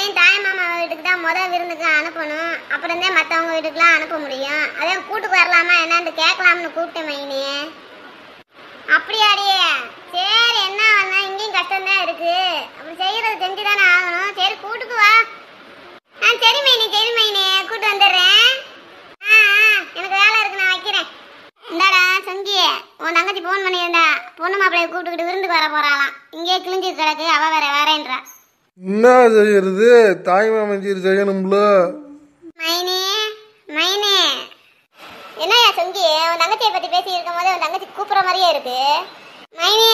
எல்லாரையும் தாய் மாமா வீட்டுக்கு தான் முத விருந்துக்கு அனுப்பணும் அப்புறம் தான் மற்றவங்க வீட்டுக்குலாம் அனுப்ப முடியும் அதே கூட்டுக்கு வரலாமா என்னன்னு கேட்கலாம்னு கூப்பிட்டேன் மைனி அப்படியாடியே சரி என்ன பண்ணா இங்கேயும் கஷ்டம் தான் இருக்கு அப்படி செய்யறது செஞ்சு தானே ஆகணும் சரி கூட்டுக்கு வா ஆ சரி மைனி சரி மைனி கூட்டு வந்துடுறேன் ஆ ஆ, எனக்கு வேலை இருக்கு நான் வைக்கிறேன் இந்தாடா சங்கி உன் தங்கச்சி ஃபோன் பண்ணியிருந்தா பொண்ணு மாப்பிள்ளைய கூப்பிட்டுக்கிட்டு விருந்துக்கு வர போறாளாம் இங்கேயே கிழிஞ்சு கிடக்கு அவ வேற வேறேன்றா என்ன செய்யறது தாய் மாமன் சீர் செய்யணும்ல மைனி மைனி என்னய்யா சங்கி உன் தங்கச்சியை பத்தி பேசி இருக்கும் போது உன் தங்கச்சி கூப்பிடுற மாதிரியே இருக்கு மைனி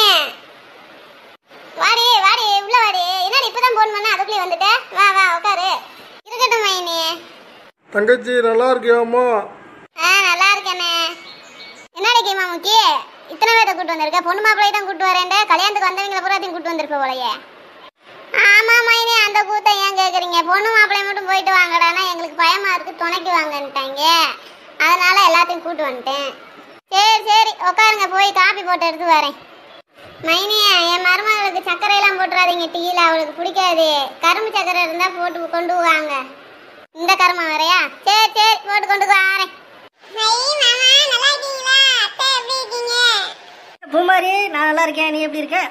வாடி வாடி உள்ள வாடி என்னடி இப்பதான் ஃபோன் பண்ண அதுக்குள்ளே வந்துட்ட வா வா உட்காரு இருக்கட்டும் மைனி தங்கச்சி நல்லா இருக்கியாம்மா ஆ நல்லா இருக்கேனே என்னடி கேமா முக்கி இத்தனை பேரை கூட்டு வந்திருக்க பொண்ணு மாப்பிள்ளையை தான் கூட்டு வரேன்டா கல்யாணத்துக்கு வந்தவங்கள பூராத்தையும் கூட்டு வந்திருப்ப போலயே ஆமா மைனி அந்த கூத்தை ஏன் கேக்குறீங்க பொண்ணு மாப்பிள்ளைய மட்டும் போயிட்டு வாங்கடானா எங்களுக்கு பயமா இருக்கு துணைக்கு வாங்கன்ட்டாங்க அதனால எல்லாத்தையும் கூட்டு வந்துட்டேன் சரி சரி உட்காருங்க போய் காப்பி போட்டு எடுத்து வரேன் மைனி என் மருமகளுக்கு சர்க்கரை எல்லாம் போட்டுறாதீங்க டீல அவளுக்கு பிடிக்காது கரும்பு சர்க்கரை இருந்தா போட்டு கொண்டு வாங்க இந்த கரும்பு வேறையா சரி சரி போட்டு கொண்டு வரேன் பூமாரி நான் நல்லா இருக்கேன் நீ எப்படி இருக்க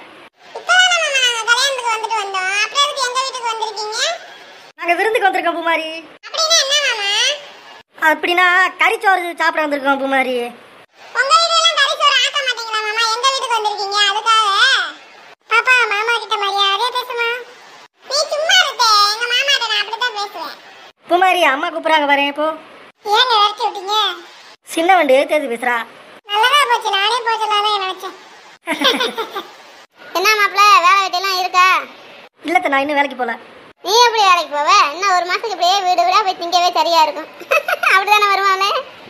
நாங்க விருந்துக்கு வந்திருக்கோம் பூமாரி அப்படின்னா கறிச்சோறு சாப்பிட வந்திருக்கோம் பூமாரி பூமாரி அம்மா கூப்பிடுறாங்க வரேன் இப்போ சின்ன வண்டி தேதி பேசுறா என்ன மாப்பிள்ள வேலை வெட்டிலாம் இருக்கா இல்லத்த நான் இன்னும் வேலைக்கு போல நீ எப்படி வேலைக்கு போவ இன்னும் ஒரு மாசத்துக்கு இப்படியே வீடு வீடா போய் திங்கவே சரியா இருக்கும் அப்படிதானே வருவானே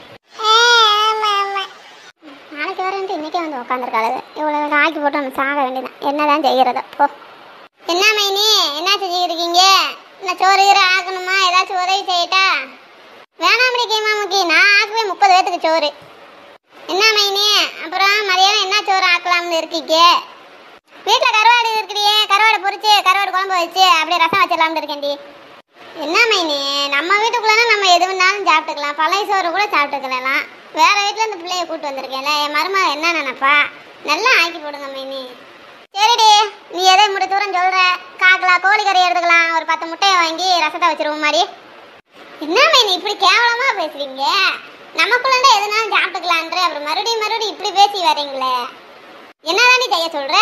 நாளைக்கு வரேன்ட்டு இன்னைக்கே வந்து உட்காந்துருக்காளுங்க இவ்வளவு ஆக்கி போட்டு நம்ம சாக வேண்டியதான் என்னதான் செய்யறதோ போ என்ன மைனி என்ன செஞ்சுக்கிட்டு இருக்கீங்க என்ன சோறு கீரை ஆக்கணுமா ஏதாச்சும் உதவி செய்யட்டா வேணாம் கேமா முக்கி நான் ஆக்குவே முப்பது பேத்துக்கு சோறு என்ன மைனி அப்புறம் மதியானம் என்ன சோறு ஆக்கலாம்னு இருக்கீங்க வீட்டில் கருவாடு இருக்குடியே கருவாடை பொரிச்சு கருவாடு குழம்பு வச்சு அப்படியே ரசம் வச்சிடலாம்னு இருக்கேன்டி என்ன மைனி நம்ம வீட்டுக்குள்ளனா நம்ம எது வேணாலும் சாப்பிட்டுக்கலாம் பழைய சோறு கூட சாப்பிட்டுக்கலாம் வேற வீட்டில் இந்த பிள்ளைய கூட்டு வந்திருக்கேன்ல என் மருமக என்ன நினைப்பா நல்லா ஆக்கி போடுங்க மைனி சரிடி நீ எதை முடி தூரம் சொல்ற காக்கலாம் கோழி கறி எடுத்துக்கலாம் ஒரு பத்து முட்டையை வாங்கி ரசத்தை வச்சிருவோம் மாதிரி என்ன மைனி இப்படி கேவலமா பேசுறீங்க நமக்குள்ள எதுனாலும் சாப்பிட்டுக்கலான்ற அப்புறம் மறுபடியும் மறுபடியும் இப்படி பேசி வரீங்களே என்னதானே செய்ய சொல்ற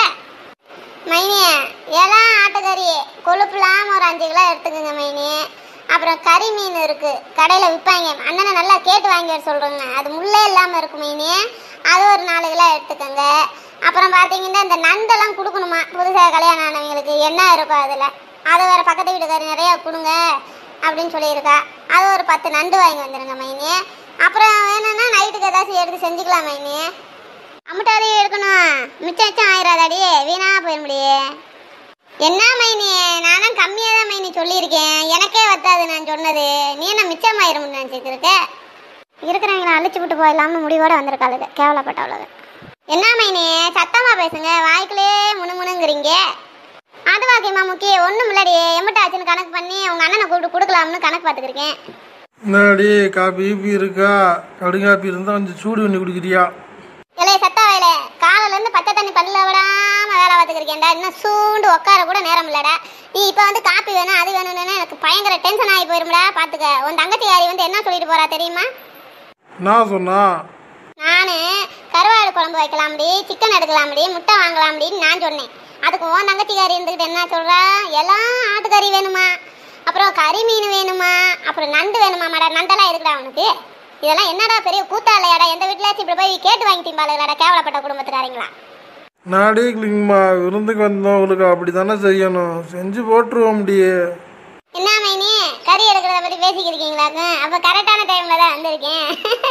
மைனி எல்லாம் ஆட்டுக்கறி கொழுப்புலாம் ஒரு அஞ்சு கிலோ எடுத்துக்கோங்க மைனி அப்புறம் கறி மீன் இருக்கு கடையில் விற்பாங்க அண்ணனை நல்லா கேட்டு வாங்கி வர சொல்கிறேங்க அது முள்ளே இல்லாமல் இருக்கும் மைனி அது ஒரு நாலு கிலோ எடுத்துக்கோங்க அப்புறம் பார்த்தீங்கன்னா இந்த நண்டெல்லாம் கொடுக்கணுமா புதுசாக கல்யாணம் ஆனவங்களுக்கு என்ன இருக்கும் அதில் அதை வேறு பக்கத்து வீட்டுக்காரி நிறையா கொடுங்க அப்படின்னு சொல்லியிருக்கா அது ஒரு பத்து நண்டு வாங்கி வந்துடுங்க மைனி அப்புறம் வேணும்னா நைட்டுக்கு ஏதாச்சும் எடுத்து செஞ்சுக்கலாம் மைனி அம்முட்டாதையும் எடுக்கணும் மிச்சம் மிச்சம் ஆயிராதாடி வீணா போயிட முடியே என்ன மைனி நானும் கம்மியாக தான் மைனி சொல்லியிருக்கேன் எனக்கே வத்தாது நான் சொன்னது நீ என்ன மிச்சம் ஆயிரும்னு நினச்சிட்டு இருக்க இருக்கிறவங்கள அழிச்சு விட்டு போயிடலாம்னு முடிவோட வந்திருக்காளுங்க கேவலப்பட்டவளுங்க என்ன மைனி சத்தமா பேசுங்க வாய்க்குள்ளே முணுமுணுங்கிறீங்க அது வாக்கியமா முக்கிய ஒன்றும் இல்லடி எம்பிட்ட ஆச்சுன்னு கணக்கு பண்ணி உங்க அண்ணனை கூப்பிட்டு கொடுக்கலாம்னு கணக்கு பார்த்துக்கிருக்கேன் என்னடி காப்பி ஈப்பி இருக்கா கடுங்காப்பி இருந்தால் கொஞ்சம் சூடு பண்ணி குடிக்கிறியா இளைய சத்தா வேலை காலையில இருந்து பச்சை தண்ணி பல்ல விடாம வேலை பார்த்துக்கிருக்கேன்டா இன்னும் சூண்டு உட்கார கூட நேரம் இல்லடா நீ இப்போ வந்து காப்பி வேணும் அது வேணும்னு எனக்கு பயங்கர டென்ஷன் ஆகி போயிரும்டா பாத்துக்க உன் தங்கச்சியாரி வந்து என்ன சொல்லிட்டு போறா தெரியுமா நான் சொன்னா நானு கருவாடு குழம்பு வைக்கலாம்டி சிக்கன் எடுக்கலாம்டி முட்டை வாங்கலாம்டின்னு நான் சொன்னேன் அதுக்கு உன் தங்கச்சிக்காரி இருந்துக்கிட்டு என்ன சொல்றா எல்லாம் ஆட்டுக்கறி வேணுமா அப்புறம் கறி மீன் வேணுமா அப்புறம் நண்டு வேணுமா மாடா நண்டெல்லாம் எதுக்குடா அவனுக்கு இதெல்லாம் என்னடா பெரிய கூத்தா இல்லையாடா எந்த வீட்டுலாச்சும் இப்படி போய் கேட்டு வாங்கி திம்பாளுங்களாடா கேவலப்பட்ட குடும்பத்துக்காரங்களா நாடி கிளிங்கம்மா விருந்துக்கு வந்தவங்களுக்கு அப்படி தானே செய்யணும் செஞ்சு போட்டுருவோம் முடியே என்ன மைனி கறி எடுக்கிறத பத்தி பேசிக்கிறீங்களாக்கு அப்ப கரெக்டான டைம்ல தான் வந்திருக்கேன்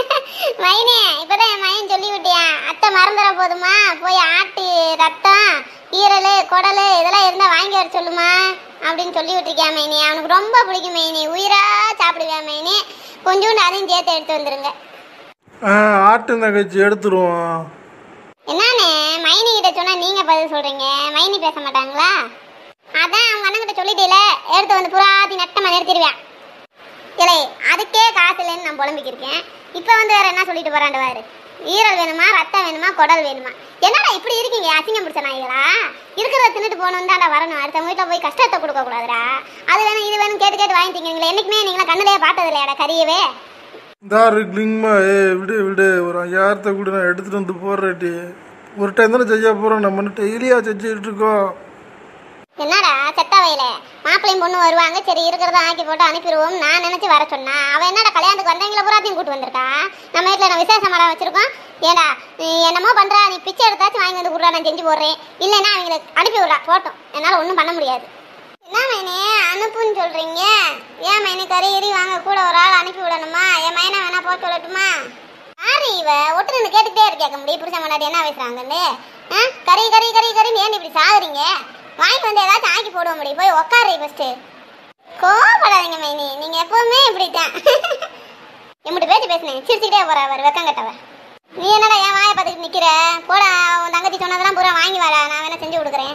மைனி இப்பதான் என் மையன் சொல்லி விட்டியா அத்தை மறந்துட போதுமா போய் ஆட்டு ரத்தம் ஈரல் குடல் இதெல்லாம் இருந்தா வாங்கி வர சொல்லுமா அப்படின்னு சொல்லி விட்டுருக்கியா மைனி அவனுக்கு ரொம்ப பிடிக்கும் மைனி உயிரா சாப்பிடுவேன் மைனி கொஞ்சோண்டு அதையும் சேர்த்து எடுத்து வந்துருங்க ஆ ஆட்டு நகைச்சி எடுத்துருவோம் என்னண்ணே மைனி கிட்ட சொன்னா நீங்க பதில் சொல்றீங்க மைனி பேச மாட்டாங்களா அதான் அவங்க அண்ணன் அண்ணன்கிட்ட சொல்லிட்டீல எடுத்து வந்து புறாத்தி நட்டமா நிறுத்திடுவேன் இல்லை அதுக்கே காசு இல்லைன்னு நான் புலம்பிக்கிருக்கேன் இப்போ வந்து வேற என்ன சொல்லிட்டு போறாண்டு வாரு ஈரல் வேணுமா ரத்தம் வேணுமா குடல் வேணுமா என்னடா இப்படி இருக்கீங்க அசிங்கம் பிடிச்ச நாய்களா இருக்கிறத தின்னுட்டு போகணும் தான்டா வரணும் அடுத்த வீட்டில் போய் கஷ்டத்தை கொடுக்க கூடாதுடா அது வேணும் இது வேணும் கேட்டு கேட்டு வாங்கிட்டீங்க நீங்களே என்னைக்குமே நீங்களா கண்ணிலேயே பார்த்தது இல்லையாடா கரியவே இந்தா இருக்குலிங்கம்மா ஏ விடு விடு ஒரு ஐயாயிரத்தை கூட நான் எடுத்துகிட்டு வந்து போடுறேட்டி ஒரு டைம் தானே செய்ய போகிறோம் நம்ம டெய்லியாக செஞ்சுக்கிட்டு இருக்கோம் என்னடா செத்த வயல மாப்பிள்ளையும் பொண்ணு வருவாங்க சரி இருக்கிறத ஆக்கி போட்டு அனுப்பிடுவோம் நான் நினைச்சு வர சொன்னா அவ என்னடா கல்யாணத்துக்கு வந்தவங்கள பூராத்தையும் கூட்டு வந்திருக்கா நம்ம வீட்டில் நான் விசேஷ மரம் வச்சிருக்கோம் ஏடா நீ என்னமோ பண்றா நீ பிச்சை எடுத்தாச்சும் வாங்கி வந்து கொடுறா நான் செஞ்சு போடுறேன் இல்லைன்னா அவங்களுக்கு அனுப்பி விடுறா போட்டோம் என்னால் ஒன்றும் பண்ண முடியாது என்ன மைனே அனுப்புன்னு சொல்றீங்க ஏன் மைனே கறி கறி வாங்க கூட ஒரு ஆள் அனுப்பி விடணுமா என் மைனை வேணா போட்டு சொல்லட்டுமா யாரு இவ ஒட்டுன்னு கேட்டுக்கிட்டே இருக்கு கேட்க முடியும் புருஷன் முன்னாடி என்ன பேசுறாங்கன்னு ஆ? கறி கறி கறி கறின்னு ஏன் இப்படி சாகுறீங்க வாங்கிட்டு வந்து ஏதாச்சும் ஆக்கி போட முடியும் போய் உக்காரு ஃபர்ஸ்ட் கோவப்படாதீங்க மைனி நீங்க எப்பவுமே இப்படித்தான் எம்பிட்டு பேச்சு பேசுனேன் சிரிச்சுக்கிட்டே போற அவர் வெக்கம் கட்டவ நீ என்னடா என் வாயை பார்த்துட்டு நிக்கிற போடா உன் தங்கச்சி சொன்னதெல்லாம் பூரா வாங்கி வாடா நான் வேணா செஞ்சு கொடுக்குறேன்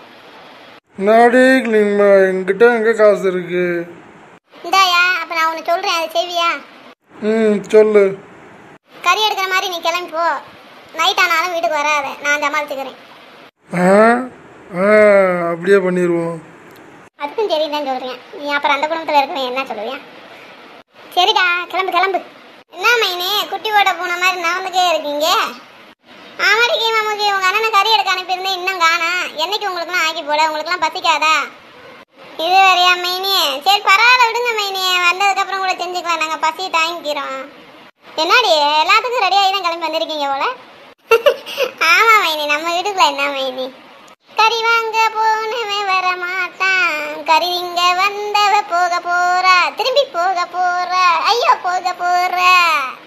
நாடே இல்லைங்கம்மா என்கிட்ட எங்கே காசு இருக்கு இந்தாயா அப்ப நான் உனக்கு சொல்றேன் அதை செய்வியா ம் சொல்லு கறி எடுக்கிற மாதிரி நீ கிளம்பி போ நைட் ஆனாலும் வீட்டுக்கு வராத நான் சமாளிச்சுக்கிறேன் ஆ ஆ அப்படியே பண்ணிடுவோம் அதுக்கும் சரி தான் சொல்றேன் நீ அப்புறம் அந்த குடும்பத்தில் இருக்கவன் என்ன சொல்லுவியா சரிடா கிளம்பு கிளம்பு என்ன மைனே குட்டி ஓட போன மாதிரி நடந்துக்கே இருக்கீங்க ஆமாடிக்கு மாமுக்கு உங்க அண்ணனை கறி எடுக்க அனுப்பியிருந்தேன் இன்னும் காணா என்னைக்கு உங்களுக்குலாம் ஆக்கி போட உங்களுக்குலாம் பசிக்காதா இது வேறையா மைனி சரி பரவாயில்ல விடுங்க மைனி வந்ததுக்கப்புறம் கூட செஞ்சுக்கலாம் நாங்கள் பசி தாங்கிக்கிறோம் என்னடி எல்லாத்துக்கும் ரெடி ஆகி தான் கிளம்பி வந்திருக்கீங்க போல ஆமா மைனி நம்ம வீட்டுக்குள்ள என்ன மைனி கறி வாங்க போனவன் வர மாட்டான் கறி இங்க வந்தவ போக போறா திரும்பி போக போறா ஐயோ போக போறா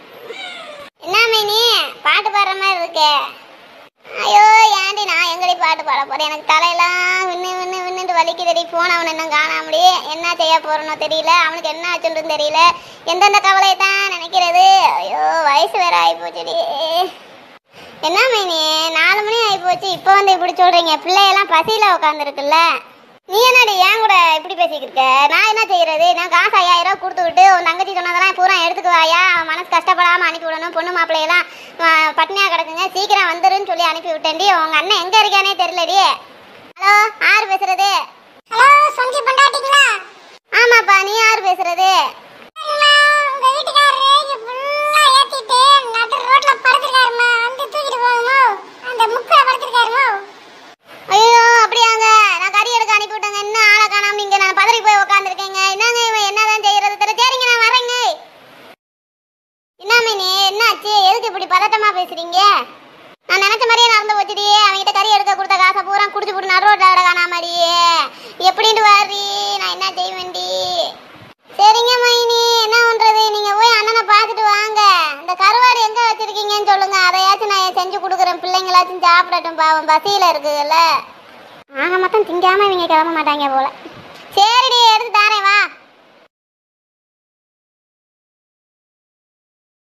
என்ன மைனி பாட்டு பாடுற மாதிரி இருக்கே ஐயோ ஏன்டி நான் எங்கடி பாட்டு பாட போறேன் எனக்கு தலையெல்லாம் விண்ணு விண்ணு விண்ணுட்டு வலிக்குதடி போன் அவன் இன்னும் காணாமடி என்ன செய்ய போறனோ தெரியல அவனுக்கு என்ன ஆச்சுன்னு தெரியல எந்தெந்த கவலை தான் நினைக்கிறது ஐயோ வயசு வேற ஆயிப்போச்சுடி என்ன மைனி நாலு மணி ஆயிப்போச்சு இப்போ வந்து இப்படி சொல்றீங்க பிள்ளையெல்லாம் பசியில உட்காந்துருக்குல்ல நீ என்னடி ஏன் கூட இப்படி பேசிக்கிட்டு இருக்க நான் என்ன செய்யறது நான் காசு ஐயாயிரம் ரூபா கொடுத்து விட்டு உன் தங்கச்சி சொன்னதெல்லாம் பூரா எடுத்துக்குவாயா அவன் மனசு கஷ்டப்படாம அனுப்பி விடணும் பொண்ணு மாப்பிள்ளையெல்லாம் ஆ, பட்னியா கிடக்குங்க சீக்கிரம் வந்துருன்னு சொல்லி அனுப்பி விட்டேன்டி உங்க அண்ணன் எங்க இருக்கானே தெரியலடி ஹலோ யாரு பேசுறது ஹலோ சொந்தி பண்டாட்டிங்களா ஆமாப்பா நீ யாரு பேசுறது உங்க வீட்டுக்காரரு இங்க ஃபுல்லா ஏத்திட்டு நடு ரோட்ல படுத்துருக்காருமா வந்து தூக்கிட்டு போகுமோ அந்த முக்கில படுத்துருக்காருமோ ஐயோ அப்படியாங்க நான் கறி எடுக்க அனுப்பி விட்டேங்க என்ன ஆளை காணாம இங்க நான் பதறி போய் உட்காந்துருக்கேங்க என்னங்க இவன் என்னதான் செய்யறது தெரியல சரிங்க நான் வரேங்க என்ன மீனி என்னாச்சு எதுக்கு இப்படி பதட்டமா பேசுறீங்க நான் நினைச்ச மாதிரியே நடந்து போச்சுடி அவன்கிட்ட கறி எடுக்க கொடுத்த காசை பூரா குடிச்சு போட்டு நடு ரோட்ல காணாமடியே எப்படின்ட்டு வாரி நான் என்ன செய்வேன்டி சரிங்க மைனி என்ன பண்றது நீங்க போய் அண்ணனை பார்த்துட்டு வாங்க இந்த கருவாடு எங்க வச்சிருக்கீங்கன்னு சொல்லுங்க அதையாச்சும் நான் செஞ்சு கொடுக்குறேன் பிள்ளைங்களாச்சும் சாப்பிடட்டும் பாவம் பசியில இருக்குதுல்ல ஆக மொத்தம் திங்காம இவங்க கிளம்ப மாட்டாங்க போல சரிடி எடுத்து தாரேன் வா